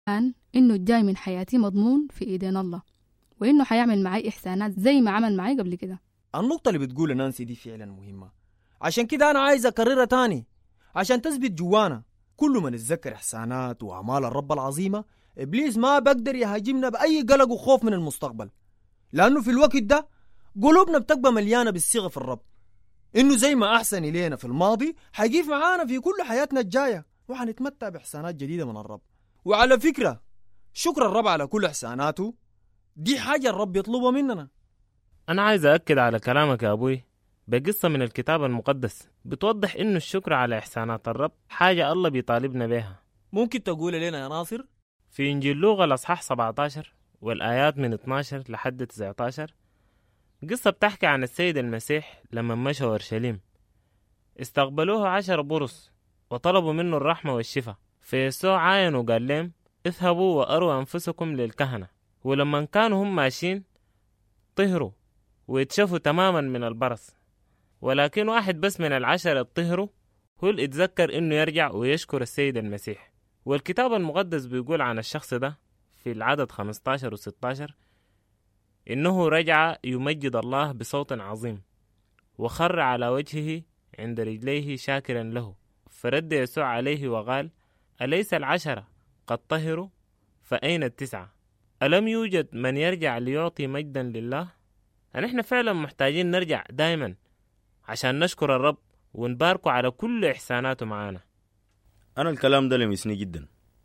كان إنه الجاي من حياتي مضمون في إيدين الله وإنه حيعمل معي إحسانات زي ما عمل معي قبل كده النقطة اللي بتقولها نانسي دي فعلا مهمة عشان كده أنا عايز أكررها تاني عشان تثبت جوانا كل ما نتذكر إحسانات وأعمال الرب العظيمة إبليس ما بقدر يهاجمنا بأي قلق وخوف من المستقبل لأنه في الوقت ده قلوبنا بتبقى مليانة بالثقة في الرب إنه زي ما أحسن إلينا في الماضي حيقيف معانا في كل حياتنا الجاية وحنتمتع بإحسانات جديدة من الرب وعلى فكرة شكر الرب على كل إحساناته دي حاجة الرب يطلبها مننا أنا عايز أأكد على كلامك يا أبوي بقصة من الكتاب المقدس بتوضح إنه الشكر على إحسانات الرب حاجة الله بيطالبنا بيها ممكن تقول لنا يا ناصر في إنجيل لوغا الأصحاح 17 والآيات من 12 لحد 19 قصة بتحكي عن السيد المسيح لما مشى أورشليم استقبلوه عشر برص وطلبوا منه الرحمة والشفاء فيسوع عاين وقال لهم اذهبوا وأروا أنفسكم للكهنة ولما كانوا هم ماشيين طهروا ويتشفوا تماما من البرص ولكن واحد بس من العشرة طهروا هو اللي اتذكر انه يرجع ويشكر السيد المسيح والكتاب المقدس بيقول عن الشخص ده في العدد 15 و 16 إنه رجع يمجد الله بصوت عظيم وخر على وجهه عند رجليه شاكرا له فرد يسوع عليه وقال أليس العشرة قد طهروا فأين التسعة ألم يوجد من يرجع ليعطي مجدا لله نحن فعلا محتاجين نرجع دايما عشان نشكر الرب ونباركه على كل إحساناته معانا أنا الكلام ده لمسني جدا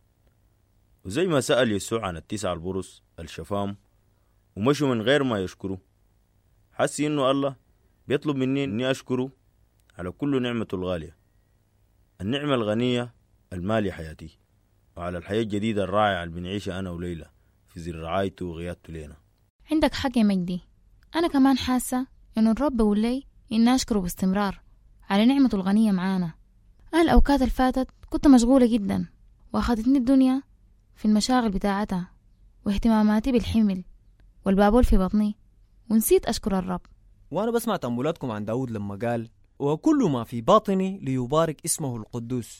وزي ما سأل يسوع عن التسعة البرص الشفام ومشوا من غير ما يشكروا حسي إنه الله بيطلب مني إني أشكره على كل نعمته الغالية النعمة الغنية المالي حياتي وعلى الحياة الجديدة الرائعة اللي بنعيشها أنا وليلى في زر رعايته وغيادته لينا عندك حق يا مجدي أنا كمان حاسة إنه الرب بيقول لي إني أشكره باستمرار على نعمته الغنية معانا أنا الأوقات اللي فاتت كنت مشغولة جدا وأخدتني الدنيا في المشاغل بتاعتها واهتماماتي بالحمل والبابول في بطني ونسيت أشكر الرب وأنا بسمع تأملاتكم عن داود لما قال وكل ما في باطني ليبارك اسمه القدوس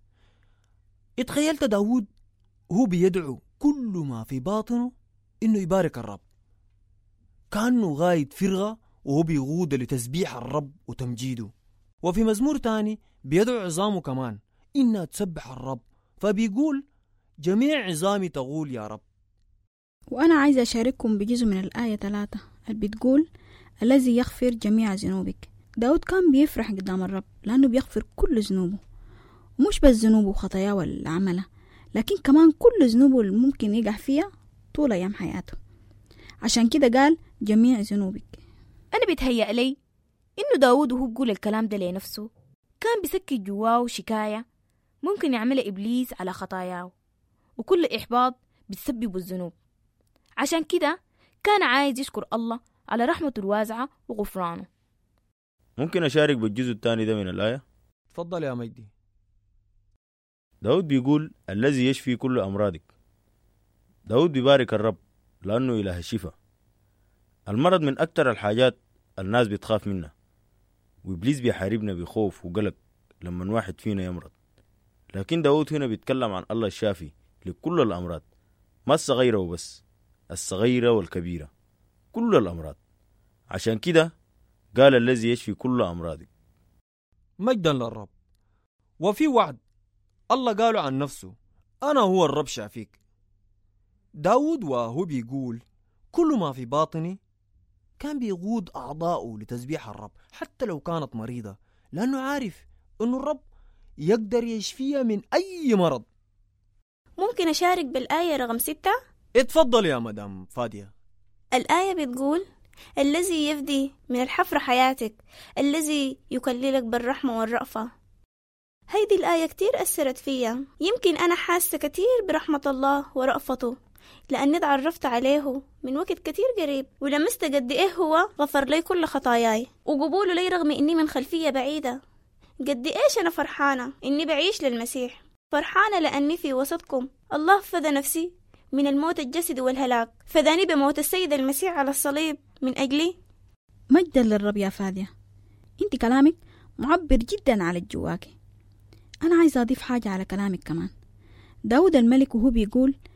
اتخيلت داود هو بيدعو كل ما في باطنه إنه يبارك الرب كأنه غايد فرغة وهو بيغود لتسبيح الرب وتمجيده وفي مزمور تاني بيدعو عظامه كمان إنها تسبح الرب فبيقول جميع عظامي تقول يا رب وأنا عايزة أشارككم بجزء من الآية ثلاثة اللي بتقول الذي يغفر جميع ذنوبك داود كان بيفرح قدام الرب لأنه بيغفر كل ذنوبه ومش بس ذنوبه وخطاياه واللي عملها لكن كمان كل ذنوبه اللي ممكن يقع فيها طول أيام حياته عشان كده قال جميع ذنوبك أنا بيتهيأ لي إنه داود وهو بيقول الكلام ده لنفسه كان بيسكت جواه شكاية ممكن يعملها إبليس على خطاياه وكل إحباط بتسبب الذنوب عشان كده كان عايز يشكر الله على رحمته الواسعة وغفرانه ممكن أشارك بالجزء الثاني ده من الآية تفضل يا مجدي داود بيقول الذي يشفي كل أمراضك داود بيبارك الرب لأنه إله الشفاء المرض من أكتر الحاجات الناس بتخاف منها وإبليس بيحاربنا بخوف وقلق لما واحد فينا يمرض لكن داود هنا بيتكلم عن الله الشافي لكل الأمراض ما الصغيرة وبس الصغيرة والكبيرة كل الأمراض عشان كده قال الذي يشفي كل أمراضك مجدا للرب وفي وعد الله قاله عن نفسه أنا هو الرب شافيك داود وهو بيقول كل ما في باطني كان بيقود أعضاؤه لتسبيح الرب حتى لو كانت مريضة لأنه عارف أنه الرب يقدر يشفيها من أي مرض ممكن أشارك بالآية رقم ستة؟ اتفضل يا مدام فادية الآية بتقول الذي يفدي من الحفرة حياتك الذي يكللك بالرحمة والرأفة هيدي الآية كتير أثرت فيا يمكن أنا حاسة كتير برحمة الله ورأفته لأني تعرفت عليه من وقت كتير قريب ولمست قد إيه هو غفر لي كل خطاياي وقبوله لي رغم إني من خلفية بعيدة قد إيش أنا فرحانة إني بعيش للمسيح فرحانة لأني في وسطكم الله فدى نفسي من الموت الجسدي والهلاك فداني بموت السيد المسيح على الصليب من أجلي مجدا للرب يا فادية انت كلامك معبر جدا على جواكي أنا عايزة أضيف حاجة على كلامك كمان داود الملك وهو بيقول